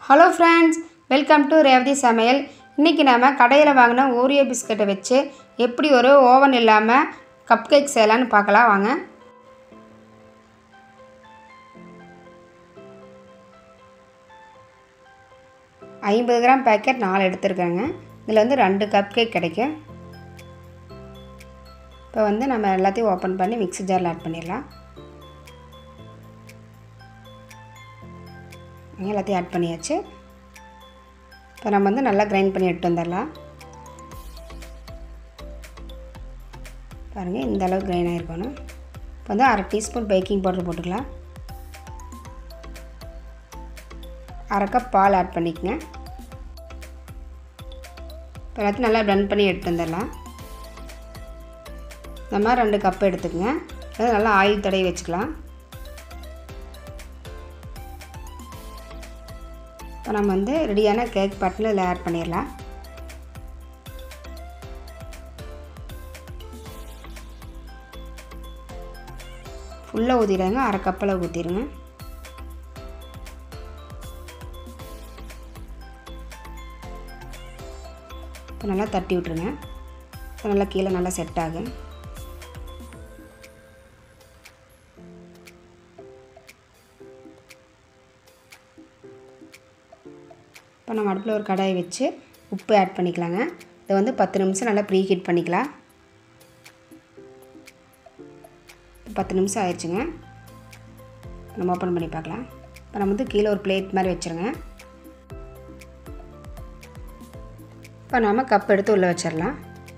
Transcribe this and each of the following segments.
hello friends welcome to Revathi Samayal இன்றைக்கி நம்ம கடையில் வாங்கின ஓரியோ பிஸ்கட்டை வச்சு எப்படி ஒரு ஓவன் இல்லாமல் கப் கேக் செய்யலான்னு பார்க்கலாம் வாங்க ஐம்பது கிராம் பேக்கெட் நாலு எடுத்துருக்கேங்க இதில் வந்து ரெண்டு கப் கேக் கிடைக்கும் இப்போ வந்து நம்ம எல்லாத்தையும் ஓப்பன் பண்ணி மிக்ஸி ஜாரில் ஆட் பண்ணிடலாம் எல்லாத்தையும் ஆட் பண்ணியாச்சு இப்போ நம்ம வந்து நல்லா கிரைண்ட் பண்ணி எடுத்து வந்துடலாம் பாருங்கள் இந்த அளவுக்கு கிரைண்ட் ஆகிருக்கணும் இப்போ வந்து அரை டீஸ்பூன் பேக்கிங் பவுடர் போட்டுக்கலாம் அரை கப் பால் ஆட் பண்ணிக்கங்க இப்போ எல்லாத்தையும் நல்லா ப்ளண்ட் பண்ணி எடுத்து வந்துடலாம் இந்த மாதிரி ரெண்டு கப் எடுத்துக்கங்க அது நல்லா ஆயில் தடவி வச்சுக்கலாம் இப்போ நம்ம வந்து ரெடியான கேக் பாட்டில் இதில் ஆட் பண்ணிடலாம் ஃபுல்லாக ஊற்றிடுங்க அரை கப்பில் ஊற்றிடுங்க இப்போ நல்லா தட்டி விட்ருங்க இப்போ நல்லா கீழே நல்லா செட் ஆகும் இப்போ நம்ம அடுப்பில் ஒரு கடாயை வச்சு உப்பு ஆட் பண்ணிக்கலாங்க இதை வந்து பத்து நிமிஷம் நல்லா ப்ரீ ஹீட் பண்ணிக்கலாம் பத்து நிமிஷம் ஆயிடுச்சுங்க நம்ம ஓப்பன் பண்ணி பார்க்கலாம் இப்போ நம்ம வந்து கீழே ஒரு பிளேட் மாதிரி வச்சுருங்க இப்போ நாம் கப் எடுத்து உள்ளே வச்சிடலாம்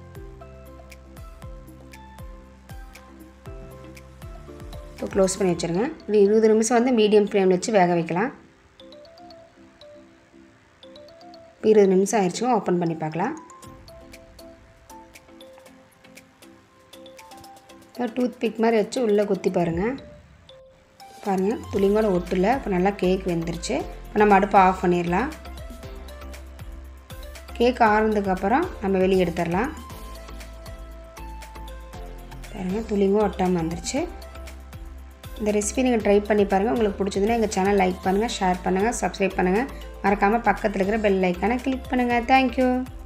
இப்போ க்ளோஸ் பண்ணி வச்சுருங்க ஒரு இருபது நிமிஷம் வந்து மீடியம் ஃப்ளேமில் வச்சு வேக வைக்கலாம் இருபது நிமிஷம் ஆயிடுச்சுங்க ஓப்பன் பண்ணி பார்க்கலாம் டூத் பிக் மாதிரி வச்சு உள்ளே குத்தி பாருங்கள் பாருங்கள் துளிங்கோட ஒட்டில் இப்போ நல்லா கேக் வெந்துருச்சு இப்போ நம்ம அடுப்பை ஆஃப் பண்ணிடலாம் கேக் ஆறுனதுக்கப்புறம் நம்ம வெளியே எடுத்துடலாம் பாருங்கள் துளிங்கும் ஒட்டாமல் வந்துருச்சு இந்த ரெசிபி நீங்கள் ட்ரை பண்ணி பாருங்கள் உங்களுக்கு பிடிச்சதுன்னா எங்கள் சேனல் லைக் பண்ணுங்கள் ஷேர் பண்ணுங்கள் சப்ஸ்கிரைப் பண்ணுங்கள் மறக்காமல் பக்கத்தில் இருக்கிற பெல் ஐக்கானை கிளிக் பண்ணுங்கள் தேங்க்யூ